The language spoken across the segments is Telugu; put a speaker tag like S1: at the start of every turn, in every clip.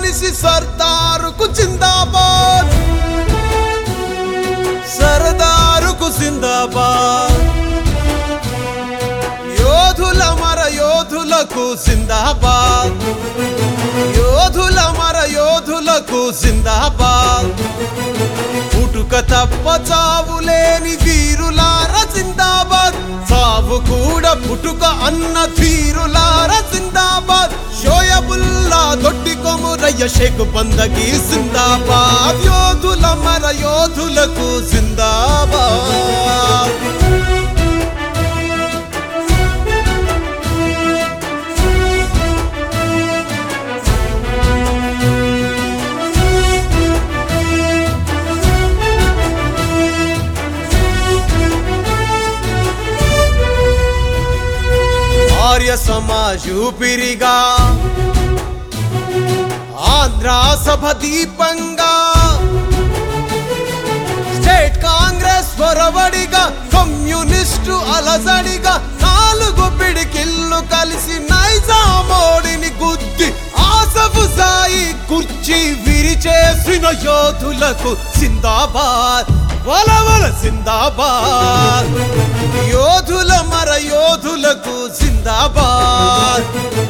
S1: మనిషి సర్దారుకు జిందాబాద్ సర్దారుకు జిందాబాద్ యోధుల మర యోధులకు జిందాబాద్ యోధుల మర యోధులకు జిందాబాద్ పుట్టుక తప్ప చావు లేని వీరులార జిందాబాద్ సావు కూడా పుట్టుక అన్న ధీరులార జిందాబాద్ షోయబుల్లా దొడ్డి కొమురయ్య షేక్ బందకి జిందాబాద్ యోధుల మర యోధులకు జిందాబాద్ ఆర్య సమాజ్ ఊపిరిగా ఆంధ్ర సభ దీపంగా స్టేట్ కాంగ్రెస్ పొరబడిగా కమ్యూనిస్టు అలజడిగా నాలుగు పిడికిళ్ళు కలిసి నైజామోడిని గుద్ది ఆసఫు సాయి కుర్చీ విరిచేసిన యోధులకు సిందాబాద్ వలవల సిందాబాద్ యోధుల మర యోధులకు జిందాబాద్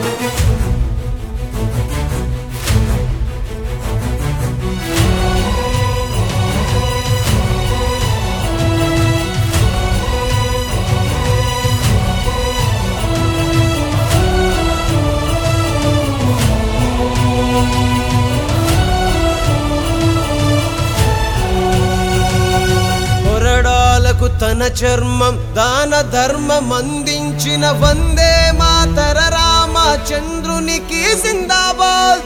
S1: కొరడాలకు తన చర్మం దాన ధర్మం అందించిన వందే మాతర రామచంద్రునికి సిందాబాద్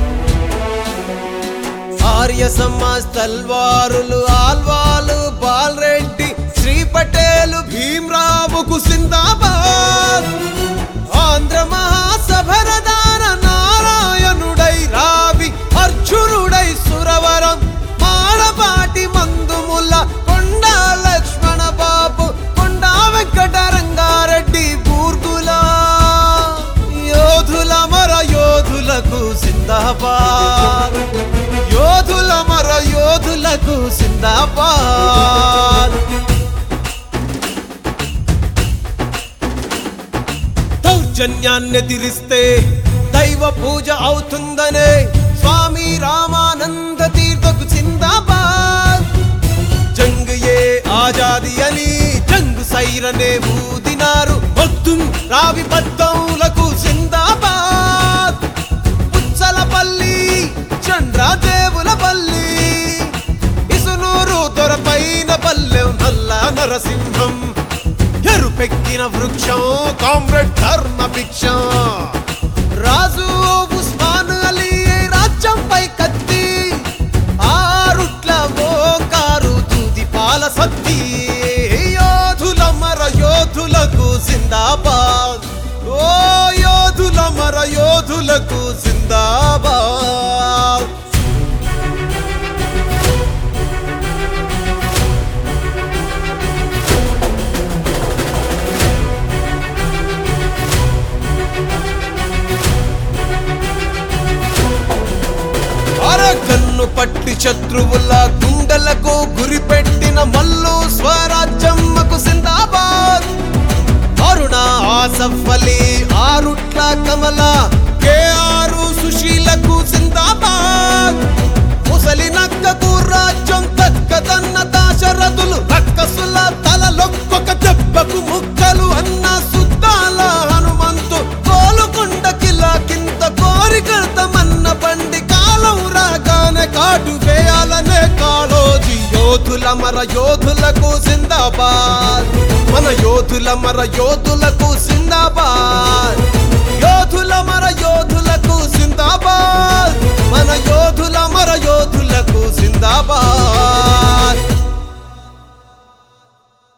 S1: ఆర్య సమాజ్ తల్వారులు ఆల్వాలు బాల్రెడ్డి శ్రీ పటేలు భీమ్రావుకు సిందాబాద్ ఆంధ్ర మహాసభరదాన నారాయణుడై రావి అర్జునుడై సురవరం మాడపాటి మందుముల కొండా లక్ష్మణ బాబు కొండా వెంకట రంగారెడ్డి బూర్గులా యోధుల మర యోధులకు సిందాబాద్ యోధుల మర యోధులకు సిందాబాద్ దౌర్జన్యాన్ని ఎదిరిస్తే దైవ పూజ అవుతుందనే స్వామి రామానంద తీర్థకు సిందాబాద్ జంగ్ ఏ ఆజాది అని జంగ్ సైరనే ఊదినారు మొత్తం రావి బద్దౌలకు సిందాబాద్ పుచ్చలపల్లి చంద్రదేవుల పల్లి ఇసునూరు దొరపైన పల్లెం నల్ల నరసింహం ఎరుపెక్కిన వృక్షం కామ్రేడ్ ధర్మ భిక్షం రాజు ఉస్మాన్ అలీ రాజ్యంపై కత్తి ఆరుట్ల మోకారు దూది పాల సత్తి యోధుల మర యోధులకు జిందాబాద్ ఓ యోధుల మర యోధులకు జిందాబాద్ అరకన్ను పట్టి శత్రువుల గుండెలకు గురిపెట్టిన మల్లు స్వరాజ్యమ్మకు సిందాబాద్ అరుణ ఆసఫ్ అలీ ఆరుట్ల కమల కేఆర్ సుశీలకు సిందాబాద్ ముసలి నక్కకు రాజ్యం తక్కదన్న దాశరథులు రక్కసుల తలలొక్కొక దెబ్బకు ముక్కలు అన్న సుద్దాల హనుమంతు కోలుకొండ కిలా కింద కోరికడతమన్న బండి కాలం రాగానే కాటు వేయాలనే కాళోజీ యోధుల మర యోధులకు సిందాబాద్ మన యోధుల మర యోధులకు సిందాబాద్